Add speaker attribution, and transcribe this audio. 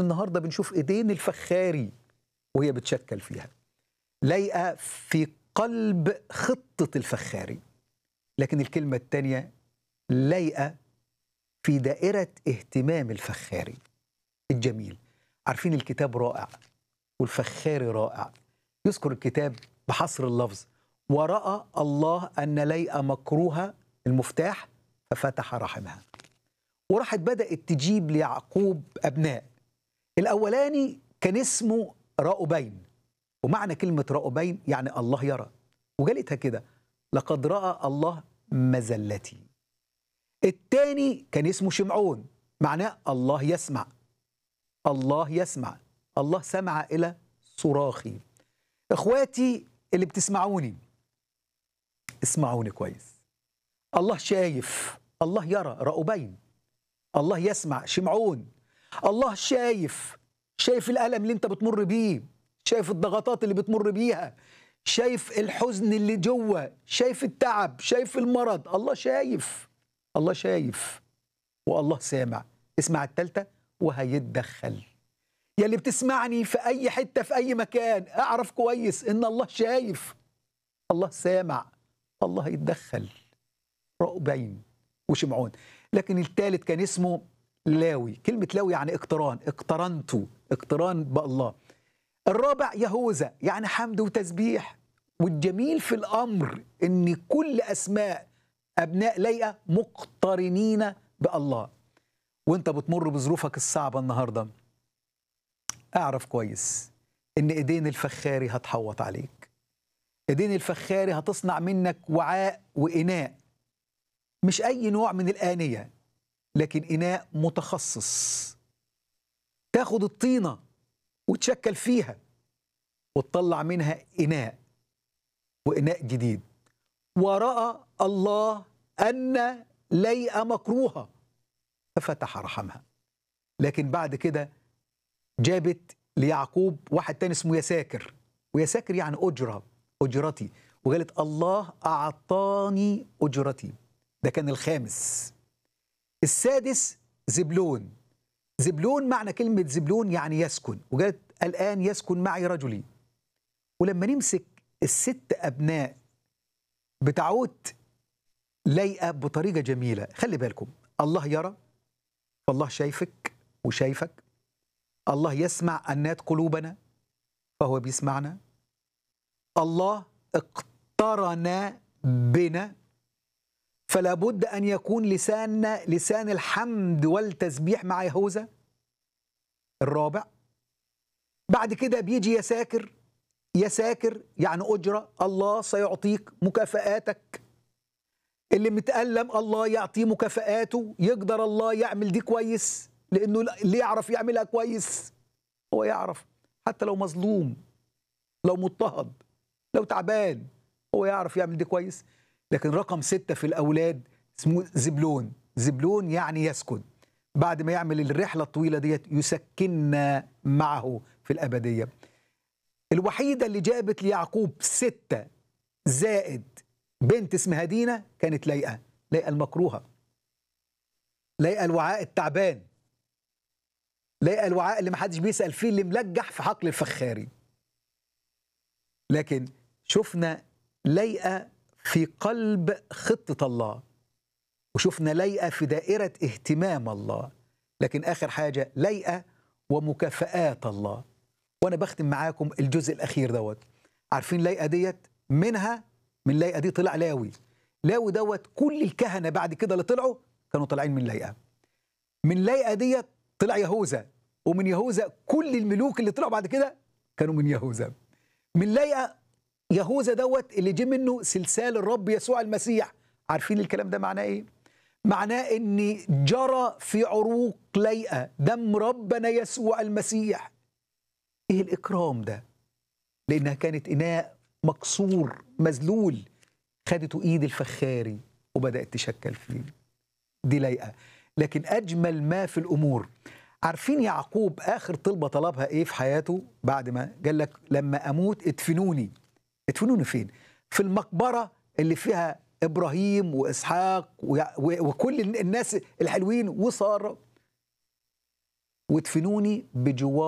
Speaker 1: النهارده بنشوف ايدين الفخاري وهي بتشكل فيها لايقه في قلب خطه الفخاري لكن الكلمه الثانيه لايقه في دائره اهتمام الفخاري الجميل عارفين الكتاب رائع والفخاري رائع يذكر الكتاب بحصر اللفظ ورأى الله أن ليئة مكروهة المفتاح ففتح رحمها وراحت بدأت تجيب ليعقوب أبناء الأولاني كان اسمه رأوبين ومعنى كلمة رأوبين يعني الله يرى وقالتها كده لقد رأى الله مزلتي الثاني كان اسمه شمعون معناه الله يسمع الله يسمع الله سمع إلى صراخي إخواتي اللي بتسمعوني اسمعوني كويس الله شايف الله يرى رأوبين الله يسمع شمعون الله شايف شايف الألم اللي انت بتمر بيه شايف الضغطات اللي بتمر بيها شايف الحزن اللي جوه شايف التعب شايف المرض الله شايف الله شايف والله سامع اسمع التالتة وهيتدخل يا اللي بتسمعني في أي حتة في أي مكان أعرف كويس إن الله شايف الله سامع الله يتدخل رأبين وشمعون لكن الثالث كان اسمه لاوي كلمة لاوي يعني اقتران اقترنت اقتران بالله الرابع يهوذا يعني حمد وتسبيح والجميل في الأمر إن كل أسماء أبناء ليئة مقترنين بالله وانت بتمر بظروفك الصعبة النهاردة اعرف كويس ان ايدين الفخاري هتحوط عليك ايدين الفخاري هتصنع منك وعاء وإناء مش أي نوع من الآنية لكن إناء متخصص تاخد الطينة وتشكل فيها وتطلع منها إناء وإناء جديد ورأى الله أن ليئة مكروهة ففتح رحمها لكن بعد كده جابت ليعقوب واحد تاني اسمه يساكر ويساكر يعني أجرة أجرتي وقالت الله أعطاني أجرتي ده كان الخامس السادس زبلون زبلون معنى كلمة زبلون يعني يسكن وقالت الآن يسكن معي رجلي ولما نمسك الست أبناء بتعود لايقة بطريقة جميلة خلي بالكم الله يرى فالله شايفك وشايفك الله يسمع أنات قلوبنا فهو بيسمعنا الله اقترن بنا فلا بد أن يكون لساننا لسان الحمد والتسبيح مع يهوذا الرابع بعد كده بيجي يساكر يساكر يعني أجرة الله سيعطيك مكافآتك اللي متألم الله يعطيه مكافآته يقدر الله يعمل دي كويس لأنه اللي يعرف يعملها كويس هو يعرف حتى لو مظلوم لو مضطهد لو تعبان هو يعرف يعمل دي كويس لكن رقم ستة في الأولاد اسمه زبلون زبلون يعني يسكن بعد ما يعمل الرحلة الطويلة ديت يسكننا معه في الأبدية الوحيدة اللي جابت ليعقوب ستة زائد بنت اسمها دينا كانت لايقة لايقة المكروهة لايقة الوعاء التعبان لايقة الوعاء اللي محدش بيسأل فيه اللي ملجح في حقل الفخاري لكن شفنا لايقة في قلب خطة الله وشفنا لايقة في دائرة اهتمام الله لكن آخر حاجة لايقة ومكافآت الله وأنا بختم معاكم الجزء الأخير دوت عارفين لايقة ديت منها من لايقة دي طلع لاوي لاوي دوت كل الكهنة بعد كده اللي طلعوا كانوا طالعين من لايقة من لايقة ديت طلع يهوذا ومن يهوذا كل الملوك اللي طلعوا بعد كده كانوا من يهوذا من لايقة يهوذا دوت اللي جه منه سلسال الرب يسوع المسيح عارفين الكلام ده معناه ايه معناه ان جرى في عروق لايقة دم ربنا يسوع المسيح ايه الاكرام ده لانها كانت اناء مكسور مذلول خدته ايد الفخاري وبدات تشكل فيه دي لايقة لكن اجمل ما في الامور عارفين يعقوب اخر طلبه طلبها ايه في حياته بعد ما قال لك لما اموت ادفنوني ادفنوني فين في المقبره اللي فيها ابراهيم واسحاق وكل الناس الحلوين وساره وادفنوني بجوار